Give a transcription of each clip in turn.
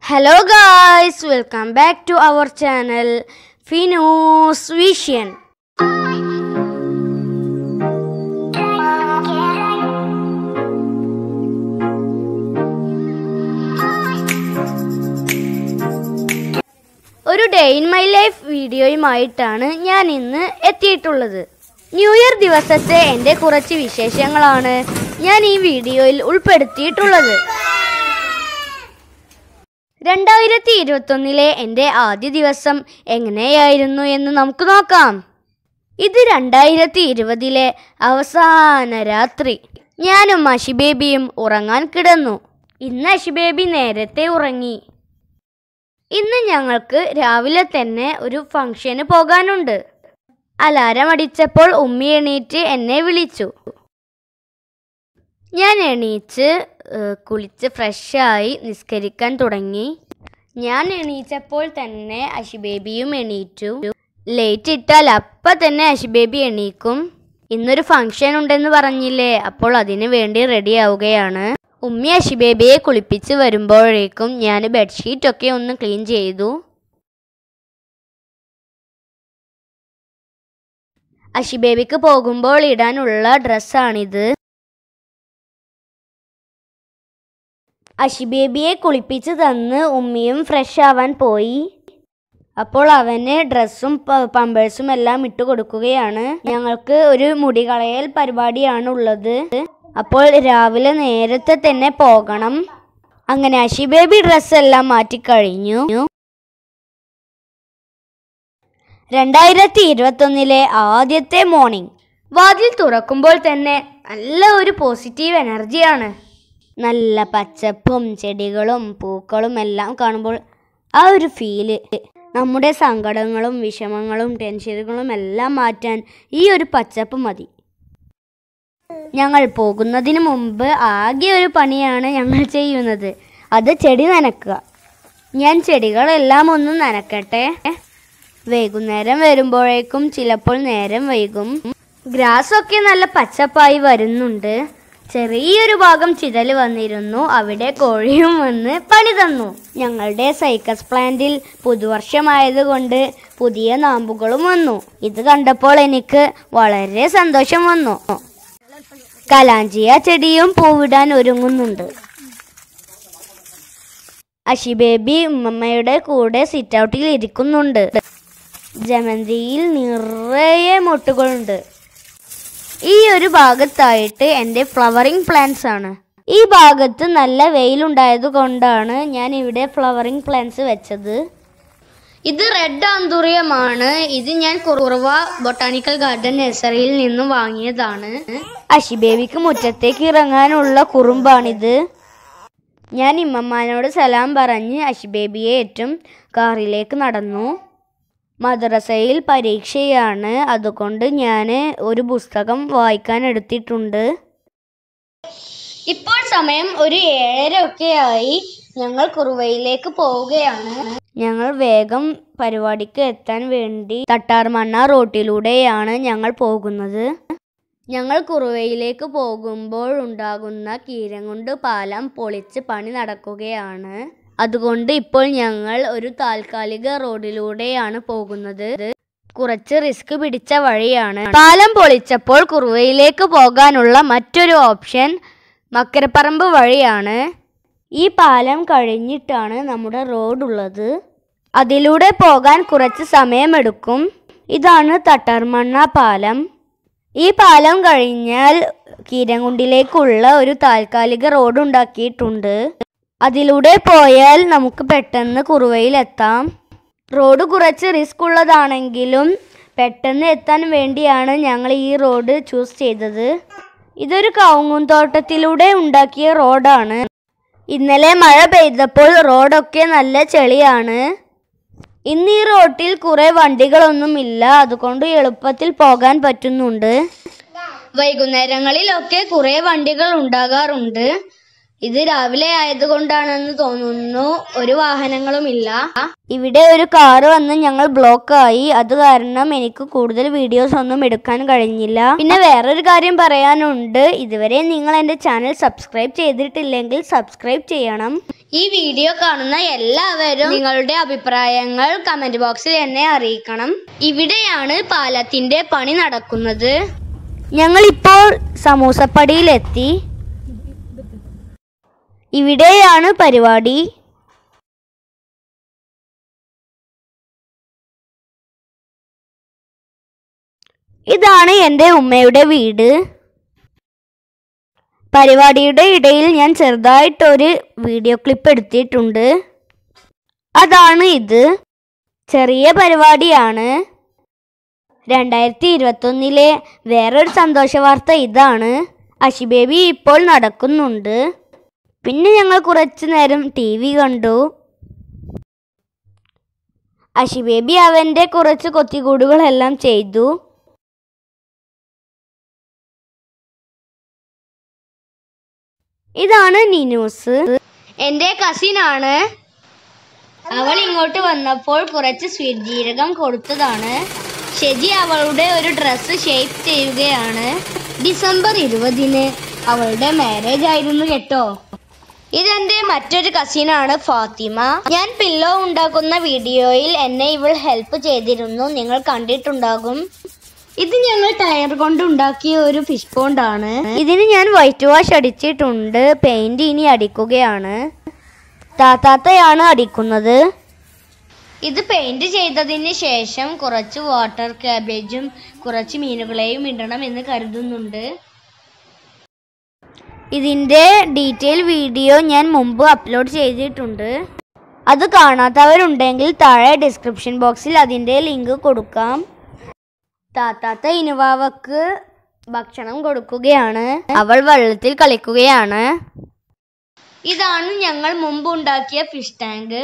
Hello guys, welcome back to our channel Finus Vision. ഒരു day in my life വീഡിയോയുമായിട്ടാണ് ഞാൻ ഇന്ന് എത്തിയിട്ടുള്ളത് ന്യൂ ഇയർ ദിവസത്തെ എൻ്റെ കുറച്ച് വിശേഷങ്ങളാണ് ഞാൻ ഈ വീഡിയോയിൽ ഉൾപ്പെടുത്തിയിട്ടുള്ളത് രണ്ടായിരത്തി ഇരുപത്തൊന്നിലെ എൻ്റെ ആദ്യ ദിവസം എങ്ങനെയായിരുന്നു എന്ന് നമുക്ക് നോക്കാം ഇത് രണ്ടായിരത്തി ഇരുപതിലെ അവസാന രാത്രി ഞാനും അഷിബേബിയും ഉറങ്ങാൻ കിടന്നു ഇന്ന് അഷിബേബി നേരത്തെ ഉറങ്ങി ഇന്ന് ഞങ്ങൾക്ക് രാവിലെ തന്നെ ഒരു ഫംഗ്ഷന് പോകാനുണ്ട് അലാരം അടിച്ചപ്പോൾ ഉമ്മി എണീറ്റ് എന്നെ വിളിച്ചു ഞാൻ എണീച്ച് ഏഹ്, കുളിച്ച് ഫ്രഷായി നിസ്കരിക്കാൻ തുടങ്ങി ഞാൻ എണീച്ചപ്പോൾ തന്നെ അഷിബേബിയും എണീറ്റു ലേറ്റ് ഇട്ടാൽ അപ്പം തന്നെ അഷിബേബി എണീക്കും ഇന്നൊരു ഫംഗ്ഷൻ ഉണ്ടെന്ന് പറഞ്ഞില്ലേ അപ്പോൾ അതിനു വേണ്ടി റെഡി ആവുകയാണ് ഉമ്മി അഷിബേബിയെ കുളിപ്പിച്ച് വരുമ്പോഴേക്കും ഞാൻ ബെഡ്ഷീറ്റൊക്കെ ഒന്ന് ക്ലീൻ ചെയ്തു അഷിബേബിക്ക് പോകുമ്പോൾ ഇടാനുള്ള ഡ്രസ്സാണിത് അഷിബേബിയെ കുളിപ്പിച്ച് തന്ന് ഉമ്മിയും ഫ്രഷ് ആവാൻ പോയി അപ്പോൾ അവന് ഡ്രസ്സും പ- പമ്പേഴ്സും എല്ലാം ഇട്ട് കൊടുക്കുകയാണ് ഞങ്ങൾക്ക് ഒരു മുടി കളയൽ പരിപാടിയാണ് ഉള്ളത് അപ്പോൾ രാവിലെ നേരത്തെ തന്നെ പോകണം അങ്ങനെ അഷിബേബി ഡ്രസ്സെല്ലാം മാറ്റിക്കഴിഞ്ഞു രണ്ടായിരത്തി ഇരുപത്തൊന്നിലെ ആദ്യത്തെ മോർണിംഗ് വാതിൽ തുറക്കുമ്പോൾ തന്നെ നല്ല ഒരു പോസിറ്റീവ് എനർജിയാണ് നല്ല പച്ചപ്പും ചെടികളും പൂക്കളും എല്ലാം കാണുമ്പോൾ ആ ഒരു ഫീല് നമ്മുടെ സങ്കടങ്ങളും വിഷമങ്ങളും ടെൻഷനുകളും എല്ലാം മാറ്റാൻ ഈ ഒരു പച്ചപ്പ് മതി ഞങ്ങൾ പോകുന്നതിന് മുമ്പ് ആകെ ഒരു പണിയാണ് ഞങ്ങൾ ചെയ്യുന്നത് അത് ചെടി നനക്കുക ഞാൻ ചെടികളെല്ലാം ഒന്ന് നനക്കട്ടെ വൈകുന്നേരം വരുമ്പോഴേക്കും ചിലപ്പോൾ നേരം വൈകും ഗ്രാസ് ഒക്കെ നല്ല പച്ചപ്പായി വരുന്നുണ്ട് ചെറിയൊരു ഭാഗം ചിതല് വന്നിരുന്നു അവിടെ കോഴിയും വന്ന് പണി തന്നു ഞങ്ങളുടെ സൈക്കസ് പ്ലാന്റിൽ പുതുവർഷമായതുകൊണ്ട് പുതിയ നാമ്പുകളും വന്നു ഇത് കണ്ടപ്പോൾ എനിക്ക് വളരെ സന്തോഷം വന്നു കലാഞ്ചിയ ചെടിയും പൂവിടാൻ ഒരുങ്ങുന്നുണ്ട് അഷിബേബി ഉമ്മമ്മയുടെ കൂടെ സിറ്റ് ഔട്ടിൽ ഇരിക്കുന്നുണ്ട് ജമന്തിയിൽ നിറയെ മൊട്ടുകളുണ്ട് ഈ ഒരു ഭാഗത്തായിട്ട് എൻ്റെ ഫ്ലവറിങ് പ്ലാന്റ്സ് ആണ് ഈ ഭാഗത്ത് നല്ല വെയിലുണ്ടായത് കൊണ്ടാണ് ഞാൻ ഇവിടെ ഫ്ലവറിങ് പ്ലാന്റ്സ് വെച്ചത് ഇത് റെഡ് ആന്തൂറിയമാണ് ഇത് ഞാൻ കുറവ ബൊട്ടാണിക്കൽ ഗാർഡൻ നഴ്സറിയിൽ നിന്നും വാങ്ങിയതാണ് അഷിബേബിക്ക് മുറ്റത്തേക്ക് ഇറങ്ങാനുള്ള കുറുമ്പാണിത് ഞാൻ ഇമ്മമ്മാനോട് സലാം പറഞ്ഞ് അഷിബേബിയെ ഏറ്റും കാറിലേക്ക് നടന്നു മദ്രസയിൽ പരീക്ഷയാണ് അതുകൊണ്ട് ഞാൻ ഒരു പുസ്തകം വായിക്കാൻ എടുത്തിട്ടുണ്ട് ഇപ്പോൾ സമയം ഒരു ഏഴര ഒക്കെ ആയി ഞങ്ങൾ കുറുവയിലേക്ക് പോവുകയാണ് ഞങ്ങൾ വേഗം പരിപാടിക്ക് എത്താൻ വേണ്ടി തട്ടാർമണ്ണ റോട്ടിലൂടെയാണ് ഞങ്ങൾ പോകുന്നത് ഞങ്ങൾ കുറുവയിലേക്ക് പോകുമ്പോൾ ഉണ്ടാകുന്ന കീരങ്കുണ്ട് പാലം പൊളിച്ച് പണി നടക്കുകയാണ് അതുകൊണ്ട് ഇപ്പോൾ ഞങ്ങൾ ഒരു താൽക്കാലിക റോഡിലൂടെയാണ് പോകുന്നത് കുറച്ച് റിസ്ക് പിടിച്ച വഴിയാണ് പാലം പൊളിച്ചപ്പോൾ കുറുവയിലേക്ക് പോകാനുള്ള മറ്റൊരു ഓപ്ഷൻ മക്കരപ്പറമ്പ് വഴിയാണ് ഈ പാലം കഴിഞ്ഞിട്ടാണ് നമ്മുടെ റോഡ് ഉള്ളത് അതിലൂടെ പോകാൻ കുറച്ച് സമയമെടുക്കും ഇതാണ് തട്ടാർമണ്ണ പാലം ഈ പാലം കഴിഞ്ഞാൽ കീരങ്കുണ്ടിലേക്കുള്ള ഒരു താൽക്കാലിക റോഡ് ഉണ്ടാക്കിയിട്ടുണ്ട് അതിലൂടെ പോയാൽ നമുക്ക് പെട്ടെന്ന് കുറുവയിലെത്താം റോഡ് കുറച്ച് റിസ്ക് ഉള്ളതാണെങ്കിലും പെട്ടെന്ന് എത്താൻ വേണ്ടിയാണ് ഞങ്ങൾ ഈ റോഡ് ചൂസ് ചെയ്തത് ഇതൊരു കവുങ്ങുംതോട്ടത്തിലൂടെ ഉണ്ടാക്കിയ റോഡാണ് ഇന്നലെ മഴ പെയ്തപ്പോൾ റോഡൊക്കെ നല്ല ചെളിയാണ് ഇന്ന് ഈ റോട്ടിൽ കുറെ വണ്ടികളൊന്നുമില്ല അതുകൊണ്ട് എളുപ്പത്തിൽ പോകാൻ പറ്റുന്നുണ്ട് വൈകുന്നേരങ്ങളിലൊക്കെ കുറെ വണ്ടികൾ ഉണ്ടാകാറുണ്ട് ഇത് രാവിലെ ആയതുകൊണ്ടാണെന്ന് തോന്നുന്നു ഒരു വാഹനങ്ങളുമില്ല ഇവിടെ ഒരു കാറ് വന്ന് ഞങ്ങൾ ബ്ലോക്ക് ആയി അത് കാരണം എനിക്ക് കൂടുതൽ വീഡിയോസ് ഒന്നും എടുക്കാൻ കഴിഞ്ഞില്ല പിന്നെ വേറൊരു കാര്യം പറയാനുണ്ട് ഇതുവരെ നിങ്ങൾ എൻ്റെ ചാനൽ സബ്സ്ക്രൈബ് ചെയ്തിട്ടില്ലെങ്കിൽ സബ്സ്ക്രൈബ് ചെയ്യണം ഈ വീഡിയോ കാണുന്ന എല്ലാവരും നിങ്ങളുടെ അഭിപ്രായങ്ങൾ കമന്റ് ബോക്സിൽ എന്നെ അറിയിക്കണം ഇവിടെയാണ് പാലത്തിന്റെ പണി നടക്കുന്നത് ഞങ്ങളിപ്പോൾ സമൂസപ്പടിയിലെത്തി ഇവിടെയാണ് പരിപാടി ഇതാണ് എൻ്റെ ഉമ്മയുടെ വീട് പരിപാടിയുടെ ഇടയിൽ ഞാൻ ചെറുതായിട്ടൊരു വീഡിയോ ക്ലിപ്പ് എടുത്തിട്ടുണ്ട് അതാണ് ഇത് ചെറിയ പരിപാടിയാണ് രണ്ടായിരത്തി ഇരുപത്തൊന്നിലെ വേറൊരു സന്തോഷ വാർത്ത ഇതാണ് അഷിബേബി ഇപ്പോൾ നടക്കുന്നുണ്ട് പിന്നെ ഞങ്ങൾ കുറച്ചു നേരം ടി വി കണ്ടു അഷിബേബി അവൻ്റെ കുറച്ച് കൊത്തിക്കൂടുകളെല്ലാം ചെയ്തു ഇതാണ് നിനൂസ് എൻ്റെ കസിനാണ് അവൾ ഇങ്ങോട്ട് വന്നപ്പോൾ കുറച്ച് സ്വീറ്റ് ജീരകം കൊടുത്തതാണ് ഷെജി അവളുടെ ഒരു ഡ്രസ്സ് ഷേപ്പ് ചെയ്യുകയാണ് ഡിസംബർ ഇരുപതിന് അവളുടെ മാരേജ് ആയിരുന്നു കേട്ടോ ഇതെന്റെ മറ്റൊരു കസിനാണ് ഫാത്തിമ ഞാൻ പില്ലോ ഉണ്ടാക്കുന്ന വീഡിയോയിൽ എന്നെ ഇവൾ ഹെൽപ്പ് ചെയ്തിരുന്നു നിങ്ങൾ കണ്ടിട്ടുണ്ടാകും ഇത് ഞങ്ങൾ ടയർ കൊണ്ട് ഉണ്ടാക്കിയ ഒരു ഫിഷ് പോണ്ടാണ് ഇതിന് ഞാൻ വൈറ്റ് വാഷ് അടിച്ചിട്ടുണ്ട് പെയിന്റ് ഇനി അടിക്കുകയാണ് താത്താത്തയാണ് അടിക്കുന്നത് ഇത് പെയിന്റ് ചെയ്തതിന് ശേഷം കുറച്ച് വാട്ടർ കാബേജും കുറച്ച് മീനുകളെയും ഇടണം എന്ന് കരുതുന്നുണ്ട് ഇതിൻ്റെ ഡീറ്റെയിൽ വീഡിയോ ഞാൻ മുമ്പ് അപ്ലോഡ് ചെയ്തിട്ടുണ്ട് അത് കാണാത്തവരുണ്ടെങ്കിൽ താഴെ ഡിസ്ക്രിപ്ഷൻ ബോക്സിൽ അതിൻ്റെ ലിങ്ക് കൊടുക്കാം താത്താത്ത ഇനുവാവക്ക് ഭക്ഷണം കൊടുക്കുകയാണ് അവൾ വെള്ളത്തിൽ കളിക്കുകയാണ് ഇതാണ് ഞങ്ങൾ മുമ്പ് ഉണ്ടാക്കിയ ഫിഷ് ടാങ്ക്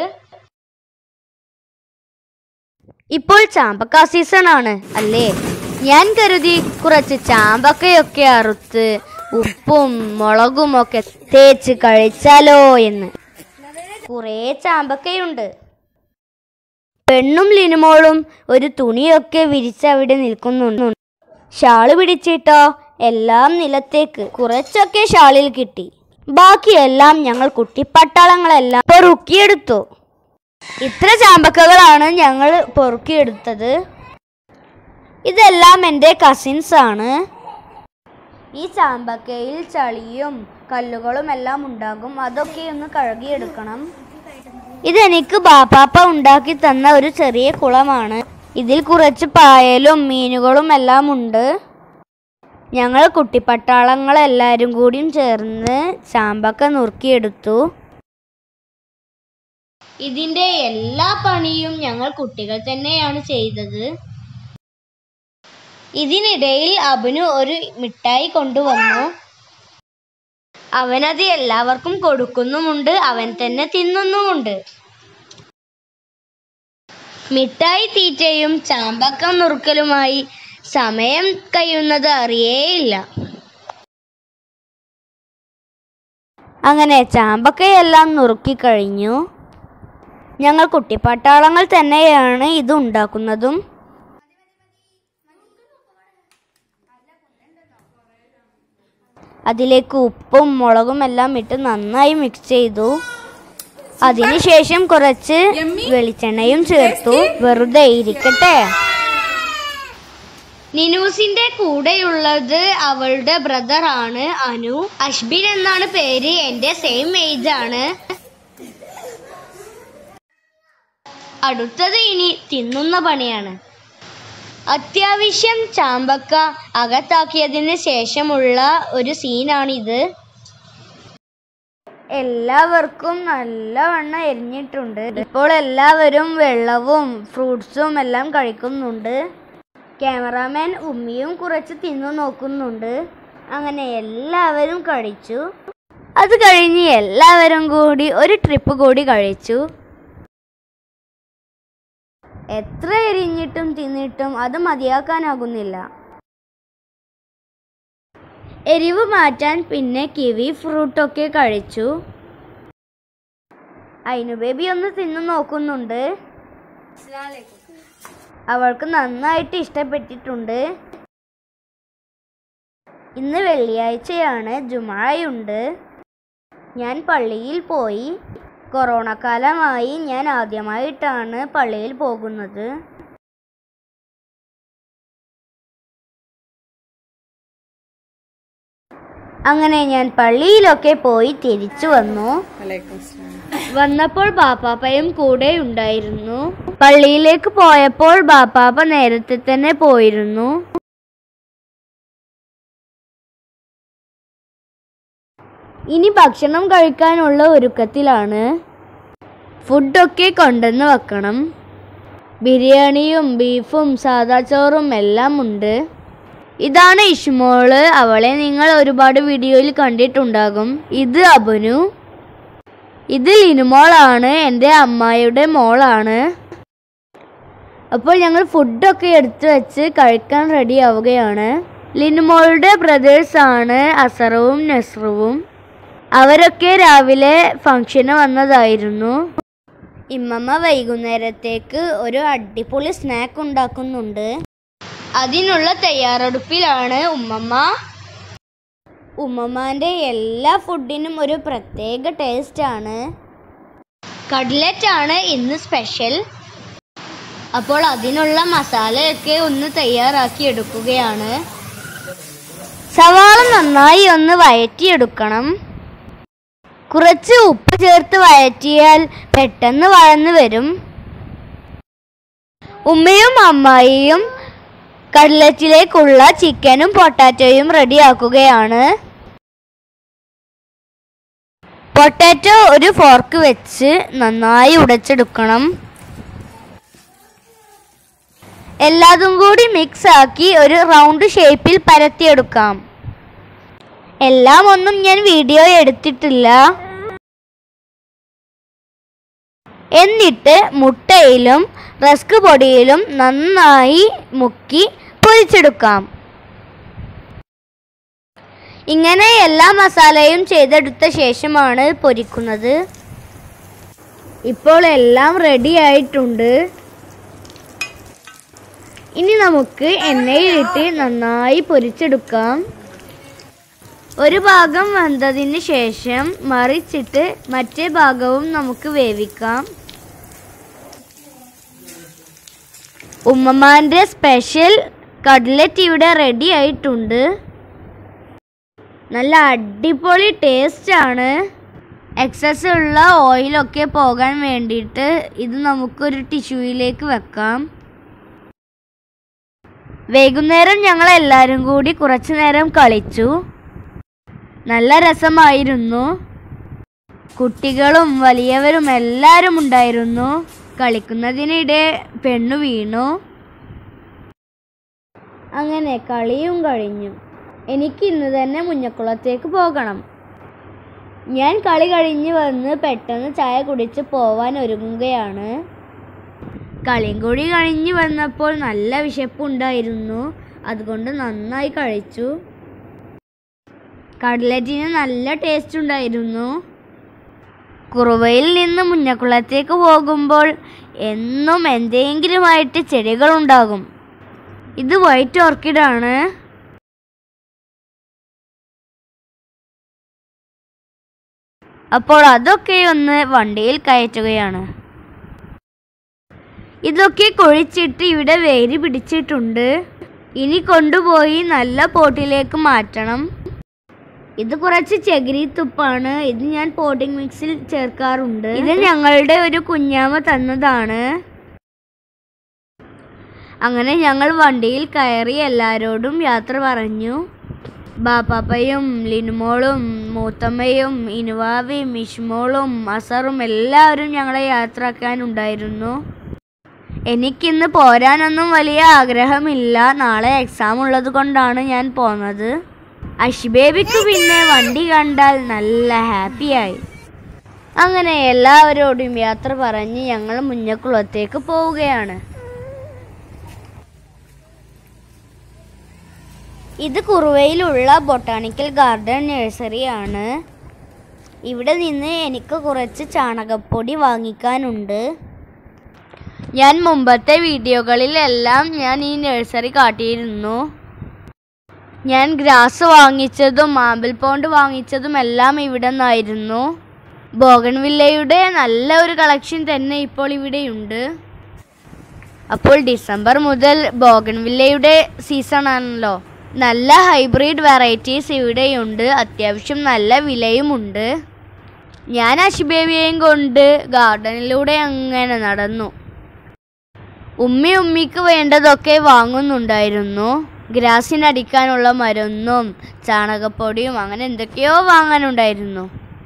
ഇപ്പോൾ ചാമ്പക്ക സീസൺ ആണ് അല്ലേ ഞാൻ കരുതി കുറച്ച് ചാമ്പക്കയൊക്കെ അറുത്ത് ഉപ്പും മുളകും ഒക്കെ തേച്ച് കഴിച്ചാലോ എന്ന് കുറേ ചാമ്പക്കയുണ്ട് പെണ്ണും ലിനുമോളും ഒരു തുണിയൊക്കെ വിരിച്ചവിടെ നിൽക്കുന്നുണ്ട് ഷാള് പിടിച്ചിട്ടോ എല്ലാം നിലത്തേക്ക് കുറച്ചൊക്കെ ഷാളിൽ കിട്ടി ബാക്കിയെല്ലാം ഞങ്ങൾ കുട്ടിപ്പട്ടാളങ്ങളെല്ലാം പൊറുക്കിയെടുത്തു ഇത്ര ചാമ്പക്കകളാണ് ഞങ്ങൾ പൊറുക്കിയെടുത്തത് ഇതെല്ലാം എൻ്റെ കസിൻസ് ആണ് ഈ ചാമ്പക്കയിൽ ചളിയും കല്ലുകളും എല്ലാം ഉണ്ടാകും അതൊക്കെ ഒന്ന് കഴുകിയെടുക്കണം ഇതെനിക്ക് ബാപ്പാപ്പ ഉണ്ടാക്കി തന്ന ഒരു ചെറിയ കുളമാണ് ഇതിൽ കുറച്ച് പായലും മീനുകളും എല്ലാം ഉണ്ട് ഞങ്ങൾ കുട്ടിപ്പട്ടാളങ്ങളെല്ലാവരും കൂടിയും ചേർന്ന് ചാമ്പക്ക നുറുക്കിയെടുത്തു ഇതിന്റെ എല്ലാ പണിയും ഞങ്ങൾ കുട്ടികൾ തന്നെയാണ് ചെയ്തത് ഇതിനിടയിൽ അവന് ഒരു മിഠായി കൊണ്ടുവന്നു അവനത് എല്ലാവർക്കും കൊടുക്കുന്നുമുണ്ട് അവൻ തന്നെ തിന്നുന്നുമുണ്ട് മിഠായി തീറ്റയും ചാമ്പക്ക നുറുക്കലുമായി സമയം കഴിയുന്നത് അറിയേയില്ല അങ്ങനെ ചാമ്പക്കയെല്ലാം നുറുക്കിക്കഴിഞ്ഞു ഞങ്ങൾ കുട്ടിപ്പട്ടാളങ്ങൾ തന്നെയാണ് ഇത് ഉണ്ടാക്കുന്നതും അതിലേക്ക് ഉപ്പും മുളകും എല്ലാം ഇട്ട് നന്നായി മിക്സ് ചെയ്തു അതിനുശേഷം കുറച്ച് വെളിച്ചെണ്ണയും ചേർത്തു വെറുതെ ഇരിക്കട്ടെ നിനൂസിന്റെ കൂടെയുള്ളത് അവളുടെ ബ്രദർ ആണ് അനു അഷ്ബിൻ എന്നാണ് പേര് എന്റെ സെയിം ഏജ് ആണ് അടുത്തത് ഇനി തിന്നുന്ന പണിയാണ് അത്യാവശ്യം ചാമ്പക്ക അകത്താക്കിയതിന് ശേഷമുള്ള ഒരു സീനാണിത് എല്ലാവർക്കും നല്ലവണ്ണം എരിഞ്ഞിട്ടുണ്ട് ഇപ്പോൾ എല്ലാവരും വെള്ളവും ഫ്രൂട്ട്സും എല്ലാം കഴിക്കുന്നുണ്ട് ക്യാമറാമാൻ ഉമ്മിയും കുറച്ച് തിന്നു നോക്കുന്നുണ്ട് അങ്ങനെ എല്ലാവരും കഴിച്ചു അത് കഴിഞ്ഞ് എല്ലാവരും കൂടി ഒരു ട്രിപ്പ് കൂടി കഴിച്ചു എത്ര എരിഞ്ഞിട്ടും തിന്നിട്ടും അത് മതിയാക്കാനാകുന്നില്ല എരിവ് മാറ്റാൻ പിന്നെ കിവി ഫ്രൂട്ടൊക്കെ കഴിച്ചു അയിനു ബേബി ഒന്ന് തിന്നു നോക്കുന്നുണ്ട് അവൾക്ക് നന്നായിട്ട് ഇഷ്ടപ്പെട്ടിട്ടുണ്ട് ഇന്ന് വെള്ളിയാഴ്ചയാണ് ജുമായുണ്ട് ഞാൻ പള്ളിയിൽ പോയി കൊറോണ കാലമായി ഞാൻ ആദ്യമായിട്ടാണ് പള്ളിയിൽ പോകുന്നത് അങ്ങനെ ഞാൻ പള്ളിയിലൊക്കെ പോയി തിരിച്ചു വന്നു വന്നപ്പോൾ ബാപ്പാപ്പയും കൂടെ ഉണ്ടായിരുന്നു പള്ളിയിലേക്ക് പോയപ്പോൾ ബാപ്പാപ്പ നേരത്തെ തന്നെ പോയിരുന്നു ഇനി ഭക്ഷണം കഴിക്കാനുള്ള ഒരുക്കത്തിലാണ് ഫുഡൊക്കെ കൊണ്ടുവന്ന് വെക്കണം ബിരിയാണിയും ബീഫും സാദാ ചോറും എല്ലാം ഉണ്ട് ഇതാണ് ഇഷ്മോള് അവളെ നിങ്ങൾ ഒരുപാട് വീഡിയോയിൽ കണ്ടിട്ടുണ്ടാകും ഇത് അബനു ഇത് ലിനുമോളാണ് എൻ്റെ അമ്മായിയുടെ മോളാണ് അപ്പോൾ ഞങ്ങൾ ഫുഡൊക്കെ എടുത്തു വെച്ച് കഴിക്കാൻ റെഡി ആവുകയാണ് ലിനുമോളുടെ ബ്രദേഴ്സ് ആണ് അസറവും നസ്രുവും അവരൊക്കെ രാവിലെ ഫംഗ്ഷന് വന്നതായിരുന്നു ഇമ്മമ്മ വൈകുന്നേരത്തേക്ക് ഒരു അടിപൊളി സ്നാക്ക് ഉണ്ടാക്കുന്നുണ്ട് അതിനുള്ള തയ്യാറെടുപ്പിലാണ് ഉമ്മമ്മ ഉമ്മമ്മാൻ്റെ എല്ലാ ഫുഡിനും ഒരു പ്രത്യേക ടേസ്റ്റ് ആണ് കട്ലറ്റ് ആണ് ഇന്ന് സ്പെഷ്യൽ അപ്പോൾ അതിനുള്ള മസാലയൊക്കെ ഒന്ന് തയ്യാറാക്കി എടുക്കുകയാണ് സവാള നന്നായി ഒന്ന് വഴറ്റിയെടുക്കണം കുറച്ച് ഉപ്പ് ചേർത്ത് വഴറ്റിയാൽ പെട്ടെന്ന് വഴന്നു വരും ഉമ്മയും അമ്മായിയും കട്ലറ്റിലേക്കുള്ള ചിക്കനും പൊട്ടാറ്റോയും റെഡിയാക്കുകയാണ് പൊട്ടാറ്റോ ഒരു ഫോർക്ക് വെച്ച് നന്നായി ഉടച്ചെടുക്കണം എല്ലാതും കൂടി മിക്സ് ആക്കി ഒരു റൗണ്ട് ഷേപ്പിൽ പരത്തിയെടുക്കാം എല്ലാം ഒന്നും ഞാൻ വീഡിയോ എടുത്തിട്ടില്ല എന്നിട്ട് മുട്ടയിലും റസ്ക് പൊടിയിലും നന്നായി മുക്കി പൊരിച്ചെടുക്കാം ഇങ്ങനെ എല്ലാ മസാലയും ചെയ്തെടുത്ത ശേഷമാണ് പൊരിക്കുന്നത് ഇപ്പോൾ എല്ലാം റെഡി ആയിട്ടുണ്ട് ഇനി നമുക്ക് എണ്ണയിലിട്ട് നന്നായി പൊരിച്ചെടുക്കാം ഒരു ഭാഗം വെന്തതിന് ശേഷം മറിച്ചിട്ട് മറ്റേ ഭാഗവും നമുക്ക് വേവിക്കാം ഉമ്മമാൻ്റെ സ്പെഷ്യൽ കട്ലറ്റ് ഇവിടെ റെഡി ആയിട്ടുണ്ട് നല്ല അടിപൊളി ടേസ്റ്റ് ആണ് എക്സസ് ഉള്ള ഓയിലൊക്കെ പോകാൻ വേണ്ടിയിട്ട് ഇത് നമുക്കൊരു ടിഷ്യൂയിലേക്ക് വെക്കാം വൈകുന്നേരം ഞങ്ങൾ എല്ലാവരും കൂടി കുറച്ചു നേരം കളിച്ചു നല്ല രസമായിരുന്നു കുട്ടികളും വലിയവരും എല്ലാവരും ഉണ്ടായിരുന്നു കളിക്കുന്നതിനിടെ പെണ്ണു വീണു അങ്ങനെ കളിയും കഴിഞ്ഞു എനിക്ക് ഇന്ന് തന്നെ മുഞ്ഞക്കുളത്തേക്ക് പോകണം ഞാൻ കളി കഴിഞ്ഞ് വന്ന് പെട്ടെന്ന് ചായ കുടിച്ച് പോവാൻ ഒരുങ്ങുകയാണ് കളിയും കൂടി കഴിഞ്ഞ് വന്നപ്പോൾ നല്ല വിശപ്പുണ്ടായിരുന്നു അതുകൊണ്ട് നന്നായി കഴിച്ചു കട്ലറ്റിന് നല്ല ടേസ്റ്റ് ഉണ്ടായിരുന്നു കുറുവയിൽ നിന്ന് മുന്നക്കുളത്തേക്ക് പോകുമ്പോൾ എന്നും എന്തെങ്കിലുമായിട്ട് ചെടികളുണ്ടാകും ഇത് വൈറ്റ് ഓർക്കിഡാണ് അപ്പോൾ അതൊക്കെ ഒന്ന് വണ്ടിയിൽ കയറ്റുകയാണ് ഇതൊക്കെ കുഴിച്ചിട്ട് ഇവിടെ വേര് പിടിച്ചിട്ടുണ്ട് ഇനി കൊണ്ടുപോയി നല്ല പോട്ടിലേക്ക് മാറ്റണം ഇത് കുറച്ച് ചകിരി തുപ്പാണ് ഇത് ഞാൻ പോട്ടിംഗ് മിക്സിൽ ചേർക്കാറുണ്ട് ഇത് ഞങ്ങളുടെ ഒരു കുഞ്ഞാമ തന്നതാണ് അങ്ങനെ ഞങ്ങൾ വണ്ടിയിൽ കയറി എല്ലാവരോടും യാത്ര പറഞ്ഞു ബാപ്പാപ്പയും ലിനുമോളും മൂത്തമ്മയും ഇനുവാവയും ഇഷ്മോളും അസറും എല്ലാവരും ഞങ്ങളെ യാത്രയാക്കാനുണ്ടായിരുന്നു എനിക്കിന്ന് പോരാനൊന്നും വലിയ ആഗ്രഹമില്ല നാളെ എക്സാം ഉള്ളത് കൊണ്ടാണ് ഞാൻ പോന്നത് അഷിബേബിക്ക് പിന്നെ വണ്ടി കണ്ടാൽ നല്ല ഹാപ്പിയായി അങ്ങനെ എല്ലാവരോടും യാത്ര പറഞ്ഞ് ഞങ്ങൾ മുഞ്ഞക്കുളത്തേക്ക് പോവുകയാണ് ഇത് കുറുവയിലുള്ള ബൊട്ടാണിക്കൽ ഗാർഡൻ നഴ്സറിയാണ് ഇവിടെ നിന്ന് എനിക്ക് കുറച്ച് ചാണകപ്പൊടി വാങ്ങിക്കാനുണ്ട് ഞാൻ മുമ്പത്തെ വീഡിയോകളിലെല്ലാം ഞാൻ ഈ നഴ്സറി കാട്ടിയിരുന്നു ഞാൻ ഗ്രാസ് വാങ്ങിച്ചതും ആമ്പിൾ പോണ്ട് വാങ്ങിച്ചതും എല്ലാം ഇവിടെ നിന്നായിരുന്നു ബോഗൺവില്ലയുടെ നല്ല ഒരു കളക്ഷൻ തന്നെ ഇപ്പോൾ ഇവിടെയുണ്ട് അപ്പോൾ ഡിസംബർ മുതൽ ബോഗൺവില്ലയുടെ സീസൺ ആണല്ലോ നല്ല ഹൈബ്രിഡ് വെറൈറ്റീസ് ഇവിടെയുണ്ട് അത്യാവശ്യം നല്ല വിലയുമുണ്ട് ഞാൻ അശിബേബിയെയും കൊണ്ട് ഗാർഡനിലൂടെ അങ്ങനെ നടന്നു ഉമ്മി ഉമ്മിക്ക് വേണ്ടതൊക്കെ വാങ്ങുന്നുണ്ടായിരുന്നു ഗ്രാസിനടിക്കാനുള്ള മരുന്നും ചാണകപ്പൊടിയും അങ്ങനെ എന്തൊക്കെയോ വാങ്ങാനുണ്ടായിരുന്നു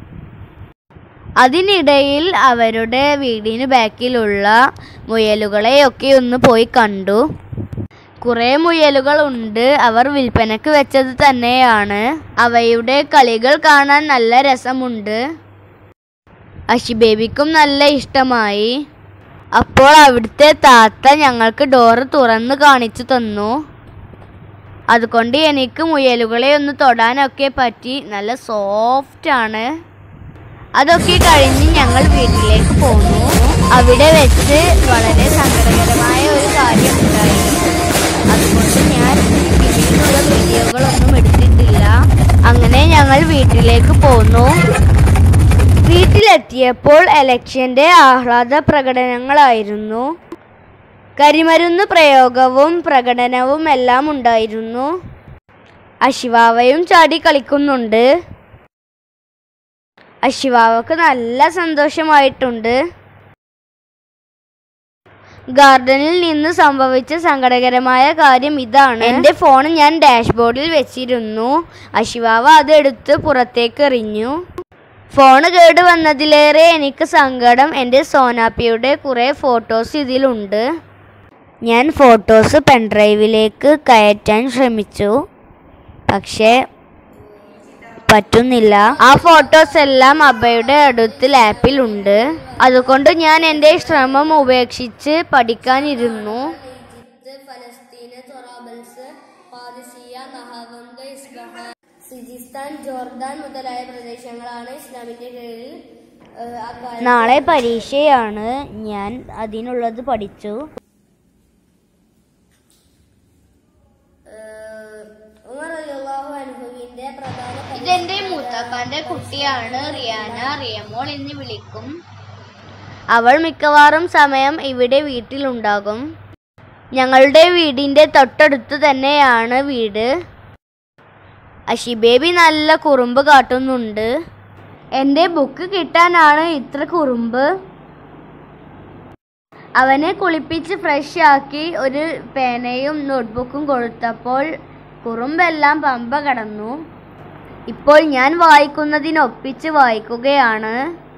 അതിനിടയിൽ അവരുടെ വീടിന് ബാക്കിലുള്ള മുയലുകളെയൊക്കെ ഒന്ന് പോയി കണ്ടു കുറേ മുയലുകൾ ഉണ്ട് അവർ വിൽപ്പനക്ക് വെച്ചത് തന്നെയാണ് അവയുടെ കളികൾ കാണാൻ നല്ല രസമുണ്ട് അഷിബേബിക്കും നല്ല ഇഷ്ടമായി അപ്പോൾ അവിടുത്തെ താത്ത ഞങ്ങൾക്ക് ഡോറ് തുറന്ന് കാണിച്ചു തന്നു അതുകൊണ്ട് എനിക്ക് മുയലുകളെ ഒന്ന് തൊടാനൊക്കെ പറ്റി നല്ല സോഫ്റ്റ് ആണ് അതൊക്കെ കഴിഞ്ഞ് ഞങ്ങൾ വീട്ടിലേക്ക് പോന്നു അവിടെ വെച്ച് വളരെ സങ്കടകരമായ ഒരു കാര്യം ഉണ്ടായി അതുകൊണ്ട് ഞാൻ പിന്നീടുള്ള വീഡിയോകളൊന്നും എടുത്തിട്ടില്ല അങ്ങനെ ഞങ്ങൾ വീട്ടിലേക്ക് പോന്നു വീട്ടിലെത്തിയപ്പോൾ എലക്ഷന്റെ ആഹ്ലാദ പ്രകടനങ്ങളായിരുന്നു കരിമരുന്ന് പ്രയോഗവും പ്രകടനവും എല്ലാം ഉണ്ടായിരുന്നു അശിവാവയും ചാടി കളിക്കുന്നുണ്ട് അശിവാവക്ക് നല്ല സന്തോഷമായിട്ടുണ്ട് ഗാർഡനിൽ നിന്ന് സംഭവിച്ച സങ്കടകരമായ കാര്യം ഇതാണ് എൻ്റെ ഫോൺ ഞാൻ ഡാഷ്ബോർഡിൽ വെച്ചിരുന്നു അശിവാവ അതെടുത്ത് പുറത്തേക്ക് എറിഞ്ഞു ഫോൺ കേട് വന്നതിലേറെ എനിക്ക് സങ്കടം എൻ്റെ സോനാപ്പിയുടെ കുറേ ഫോട്ടോസ് ഇതിലുണ്ട് ഞാൻ ഫോട്ടോസ് പെൻഡ്രൈവിലേക്ക് കയറ്റാൻ ശ്രമിച്ചു പക്ഷേ പറ്റുന്നില്ല ആ ഫോട്ടോസ് എല്ലാം അബ്ബയുടെ അടുത്ത് ലാപ്പിലുണ്ട് അതുകൊണ്ട് ഞാൻ എൻ്റെ ശ്രമം ഉപേക്ഷിച്ച് പഠിക്കാനിരുന്നു സിജിസ്ഥാൻ ജോർദാൻ മുതലായ പ്രദേശങ്ങളാണ് ഇസ്ലാമിന്റെ കീഴിൽ നാളെ പരീക്ഷയാണ് ഞാൻ അതിനുള്ളത് പഠിച്ചു ഇതെന്റെ മൂത്താപ്പാന്റെ കുട്ടിയാണ് റിയാന റിയമോൾ എന്ന് വിളിക്കും അവൾ മിക്കവാറും സമയം ഇവിടെ വീട്ടിലുണ്ടാകും ഞങ്ങളുടെ വീടിന്റെ തൊട്ടടുത്ത് തന്നെയാണ് വീട് അഷിബേബി നല്ല കുറുമ്പ് കാട്ടുന്നുണ്ട് എൻ്റെ ബുക്ക് കിട്ടാനാണ് ഇത്ര കുറുമ്പ് അവനെ കുളിപ്പിച്ച് ഫ്രഷ് ആക്കി ഒരു പേനയും നോട്ട്ബുക്കും കൊടുത്തപ്പോൾ കുറുമ്പെല്ലാം പമ്പ കടന്നു ഇപ്പോൾ ഞാൻ വായിക്കുന്നതിനൊപ്പിച്ച് വായിക്കുകയാണ്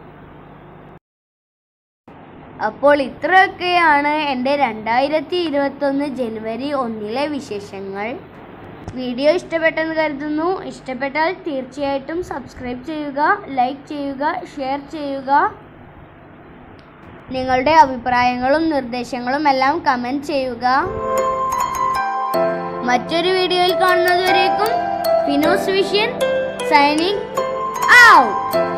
അപ്പോൾ ഇത്രയൊക്കെയാണ് എൻ്റെ രണ്ടായിരത്തി ഇരുപത്തൊന്ന് ജനുവരി ഒന്നിലെ വിശേഷങ്ങൾ വീഡിയോ ഇഷ്ടപ്പെട്ടെന്ന് കരുതുന്നു ഇഷ്ടപ്പെട്ടാൽ തീർച്ചയായിട്ടും സബ്സ്ക്രൈബ് ചെയ്യുക ലൈക്ക് ചെയ്യുക ഷെയർ ചെയ്യുക നിങ്ങളുടെ അഭിപ്രായങ്ങളും നിർദ്ദേശങ്ങളും എല്ലാം കമൻറ്റ് ചെയ്യുക മറ്റൊരു വീഡിയോയിൽ കാണുന്നതുവരേക്കും ഫിനോസ് വിഷ്യൻ സൈനിങ് ഔട്ട്